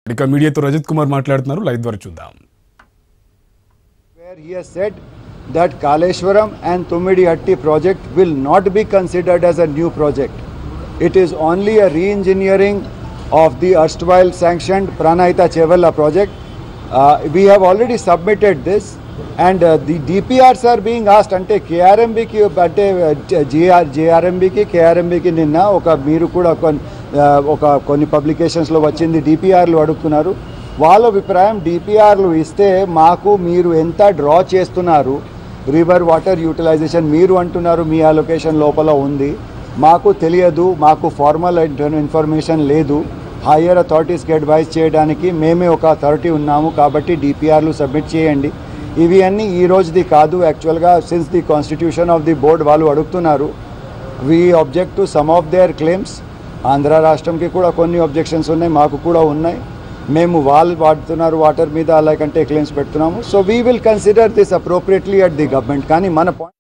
ఇక మీడియాతో రజత్ కుమార్ మాట్లాడుతున్నారు లైవ్ ద్వారా చూద్దాం where he has said that Kaleshwaram and Tumidihatti project will not be considered as a new project. It is only a re-engineering of the erstwhile sanctioned Pranahita Chevalla project. Uh, we have already submitted this and uh, the DPRs are being asked అంటే కేఆర్ఎంబికి అంటే GR జేఆర్ఎంబికి కేఆర్ఎంబికి నిన్న ఒక మీరు కూడా కొన్ని ఆ, ఒక కొన్ని పబ్లికేషన్స్లో వచ్చింది డిపిఆర్లు అడుగుతున్నారు వాళ్ళ అభిప్రాయం డిపిఆర్లు ఇస్తే మాకు మీరు ఎంత డ్రా చేస్తున్నారు రివర్ వాటర్ యూటిలైజేషన్ మీరు అంటున్నారు మీ అలొకేషన్ లోపల ఉంది మాకు తెలియదు మాకు ఫార్మల్ ఇన్ఫర్మేషన్ లేదు హయ్యర్ అథారిటీస్కి అడ్వైస్ చేయడానికి మేమే ఒక అథారిటీ ఉన్నాము కాబట్టి డిపిఆర్లు సబ్మిట్ చేయండి ఇవి అన్నీ ఈ రోజుది కాదు యాక్చువల్గా since the constitution of the board వాళ్ళు అడుగుతున్నారు we object to some of their claims Andhra రాష్ట్రంకి కూడా కొన్ని అబ్జెక్షన్స్ ఉన్నాయి మాకు కూడా ఉన్నాయి మేము వాళ్ళు వాడుతున్నారు వాటర్ మీద అలాగంటే క్లెయిమ్స్ పెడుతున్నాము so we will consider this appropriately at the government కానీ మన point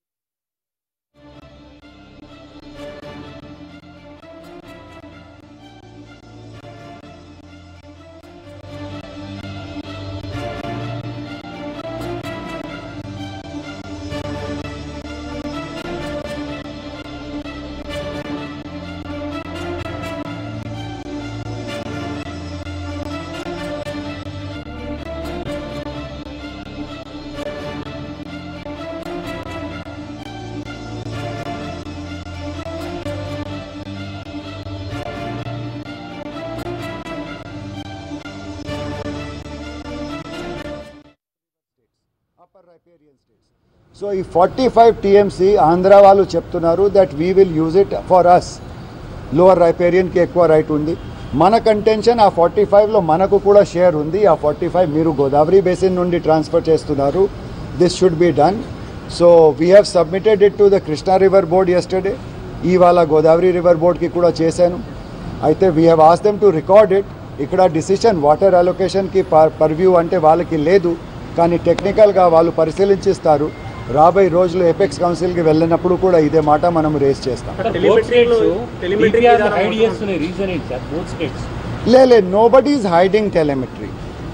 upper riparian states so ఈ ఫార్టీ ఫైవ్ టీఎంసీ ఆంధ్ర వాళ్ళు చెప్తున్నారు that we will use it for us lower రైపేరియన్కి ఎక్కువ రైట్ ఉంది మన కంటెన్షన్ ఆ ఫార్టీ ఫైవ్లో మనకు కూడా షేర్ ఉంది ఆ ఫార్టీ ఫైవ్ మీరు గోదావరి బేసిన్ నుండి ట్రాన్స్ఫర్ చేస్తున్నారు this should be done so we have submitted it to the Krishna river board yesterday ఇవాళ గోదావరి రివర్ బోర్డ్కి కూడా చేశాను అయితే వీ హ్యావ్ ఆస్ దెమ్ టు రికార్డ్ ఇట్ ఇక్కడ డిసిషన్ వాటర్ అలొకేషన్కి పర్వ్యూ అంటే వాళ్ళకి లేదు కానీ టెక్నికల్గా వాళ్ళు పరిశీలించిస్తారు రాబోయే రోజులు ఎపెక్స్ కౌన్సిల్కి వెళ్ళినప్పుడు కూడా ఇదే మాట మనం రేస్ చేస్తాం బోత్ స్టేట్స్ telemetry DPR ని విధానం హైడ్ ఉంటుంది. చేస్తున్నాయి రీజన్ ఏంటి సార్ బోత్ స్టేట్స్ లే లే nobody is hiding telemetry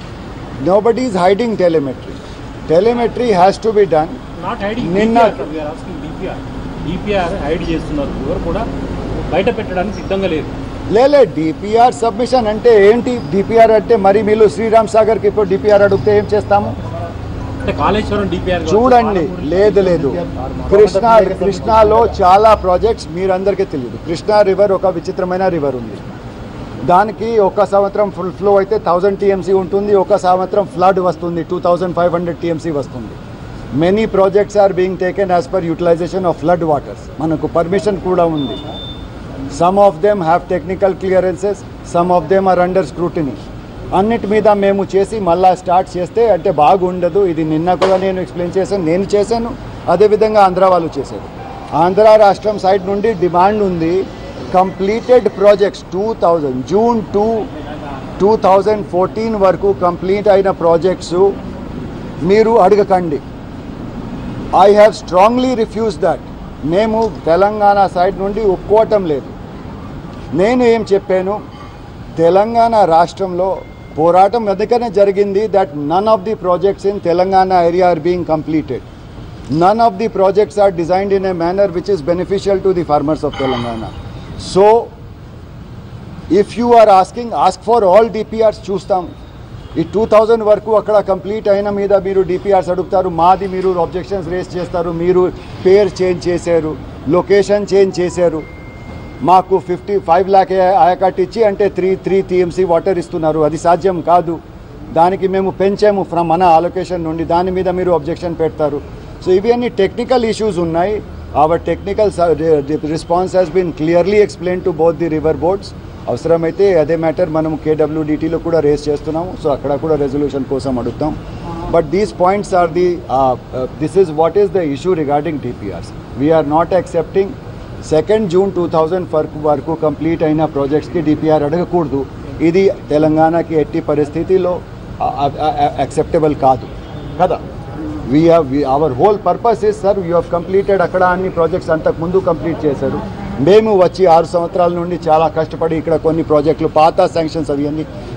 nobody is hiding telemetry telemetry has to be done not hiding నిన్న- డిపిఆర్ డిపిఆర్ హైడ్ చేస్తున్నారు ఎవరు కూడా బయట పెట్టడానికి సిద్ధంగా లేదు లేలే డిపిఆర్ సబ్మిషన్ అంటే ఏంటి డిపిఆర్ అంటే మరి మీరు శ్రీరామ్ సాగర్కి ఇప్పుడు డిపిఆర్ అడిగితే ఏం చేస్తాము అంటే కాళేశ్వరం డిపిఆర్ చూడండి లేదు లేదు కృష్ణా కృష్ణాలో చాలా ప్రాజెక్ట్స్ మీరందరికీ తెలియదు కృష్ణా రివర్ ఒక విచిత్రమైన రివర్ ఉంది దానికి ఒక సంవత్సరం ఫుల్ ఫ్లో అయితే థౌజండ్ టీఎంసీ ఉంటుంది ఒక సంవత్సరం ఫ్లడ్ వస్తుంది two thousand five hundred TMC వస్తుంది many projects are being taken as per utilisation of flood waters మనకు పర్మిషన్ కూడా ఉంది some of them have technical clearances some of them are under scrutiny అన్నిటి మీద మేము చేసి మళ్ళా స్టార్ట్ చేస్తే అంటే బాగుండదు ఇది నిన్న కూడా నేను ఎక్స్ప్లెయిన్ చేశాను నేను చేశాను అదేవిధంగా ఆంధ్ర వాళ్ళు చేశారు ఆంధ్ర రాష్ట్రం సైడ్ నుండి డిమాండ్ ఉంది completed projects two thousand June two two thousand fourteen వరకు కంప్లీట్ అయిన ప్రాజెక్ట్స్ మీరు అడగకండి I have strongly refuse that మేము తెలంగాణ సైడ్ నుండి ఒప్పుకోవటం లేదు నేను ఏం చెప్పాను తెలంగాణ రాష్ట్రంలో పోరాటం ఎందుకనే జరిగింది that none of the projects in Telangana area are being completed none of the projects are designed in a manner which is beneficial to the farmers of Telangana so if you are asking ask for all DPRs చూస్తాం ఈ two thousand వరకు అక్కడ complete అయిన మీద మీరు DPRs అడుగుతారు మాది మీరు అబ్జెక్షన్స్ రేస్ చేస్తారు మీరు పేరు చేంజ్ చేశారు లొకేషన్ చేంజ్ చేశారు మాకు ఫిఫ్టీ ఫైవ్ ల్యాక్ ఆయకట్ ఇచ్చి అంటే త్రీ త్రీ టీఎంసీ వాటర్ ఇస్తున్నారు అది సాధ్యం కాదు దానికి మేము పెంచాము ఫ్రమ్ మన అలొకేషన్ నుండి దాని మీద మీరు అబ్జెక్షన్ పెడతారు సో ఇవి అన్ని టెక్నికల్ ఇష్యూస్ ఉన్నాయి our technical response has been clearly explain to both the river boards అవసరమైతే అదే మ్యాటర్ మనం కేడబ్ల్యూడిటీలో కూడా రేస్ చేస్తున్నాము సో అక్కడ కూడా రెజల్యూషన్ కోసం అడుగుతాం but these points are the this is what is the issue regarding TPRs we're not accepting second June two thousand వరకు వరకు కంప్లీట్ అయిన ప్రాజెక్ట్స్కి డిపిఆర్ అడగకూడదు ఇది తెలంగాణకి ఎట్టి పరిస్థితిలో యాక్సెప్టబుల్ కాదు కదా we have our whole purpose is sir you have completed అక్కడ అన్ని ప్రాజెక్ట్స్ అంతకు ముందు కంప్లీట్ చేశారు మేము వచ్చి ఆరు సంవత్సరాల నుండి చాలా కష్టపడి ఇక్కడ కొన్ని ప్రాజెక్టులు పాత శాంక్షన్స్ అవి అన్ని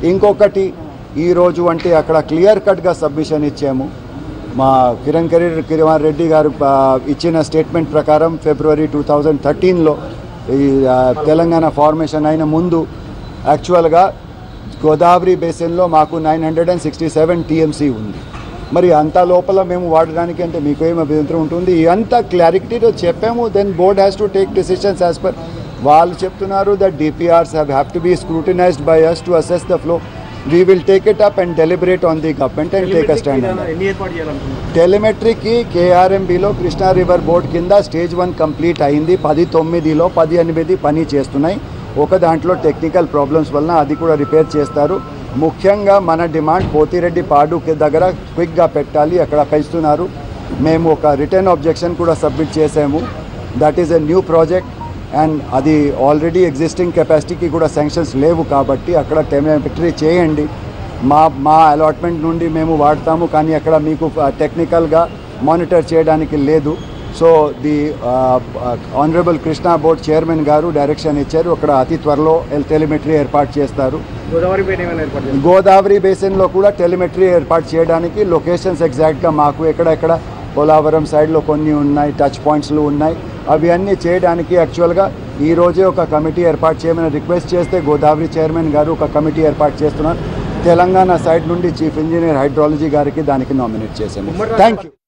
ఇంకొకటి ఈరోజు అంటే అక్కడ క్లియర్ కట్గా సబ్మిషన్ ఇచ్చాము మా కిరణ్ కరీర్ కిరణ్ రెడ్డి గారు ఆ, ఇచ్చిన స్టేట్మెంట్ ప్రకారం ఫిబ్రవరి టూ థౌజండ్ థర్టీన్లో ఈ ఆ, తెలంగాణ ఫార్మేషన్ అయిన ముందు యాక్చువల్గా గోదావరి బేసిన్లో మాకు nine hundred and sixty seven TMC ఉంది మరి అంత లోపల మేము వాడడానికి అంటే మీకు ఏం అభ్యంతరం ఉంటుంది అంత క్లారిటీతో చెప్పాము then board has to take decisions as per వాళ్ళు చెప్తున్నారు that DPRs have have to be scrutinized by us to assess the flow we will take it up and deliberate on the government and take a stand ఎన్ని ఏర్పాటు చేయాలనుకుంటున్నారు టెలిమెట్రీకి కేఆర్ఎంబిలో Krishna river board కింద stage one complete అయింది పది తొమ్మిదిలో పది ఎనిమిది పని చేస్తున్నాయి ఒక దాంట్లో టెక్నికల్ ప్రాబ్లమ్స్ వలన అది కూడా రిపేర్ చేస్తారు ముఖ్యంగా మన డిమాండ్ పోతిరెడ్డి పాడు కి దగ్గర క్విక్గా పెట్టాలి అక్కడ పెంచుతున్నారు మేము ఒక రిటర్న్ ఆబ్జెక్షన్ కూడా సబ్మిట్ చేసాము that is a new project and అది ఆల్రెడీ ఎగ్జిస్టింగ్ కెపాసిటీకి కూడా శాంక్షన్స్ లేవు కాబట్టి అక్కడ టెలిమెట్రీ చేయండి మా మా అలాట్మెంట్ నుండి మేము వాడతాము కానీ అక్కడ మీకు టెక్నికల్గా మానిటర్ చేయడానికి లేదు so the honourable Krishna board chairman గారు డైరెక్షన్ ఇచ్చారు అక్కడ అతి త్వరలో టెలిమెట్రీ ఏర్పాటు చేస్తారు గోదావరి పైన ఏమైనా ఏర్పాటు చేస్తారు గోదావరి బేసిన్లో కూడా టెలిమెట్రీ ఏర్పాటు చేయడానికి లొకేషన్స్ ఎగ్జాక్ట్గా మాకు ఎక్కడెక్కడ పోలావరం సైడ్లో కొన్ని ఉన్నాయి టచ్ పాయింట్స్లు ఉన్నాయి అవి అన్నీ చేయడానికి యాక్చువల్గా ఈ రోజే ఒక కమిటీ ఏర్పాటు చేయమని రిక్వెస్ట్ చేస్తే గోదావరి చైర్మన్ గారు ఒక కమిటీ ఏర్పాటు చేస్తున్నారు తెలంగాణ సైడ్ నుండి చీఫ్ ఇంజనీర్ హైడ్రాలజీ గారికి దానికి నామినేట్ చేశాము థ్యాంక్ యూ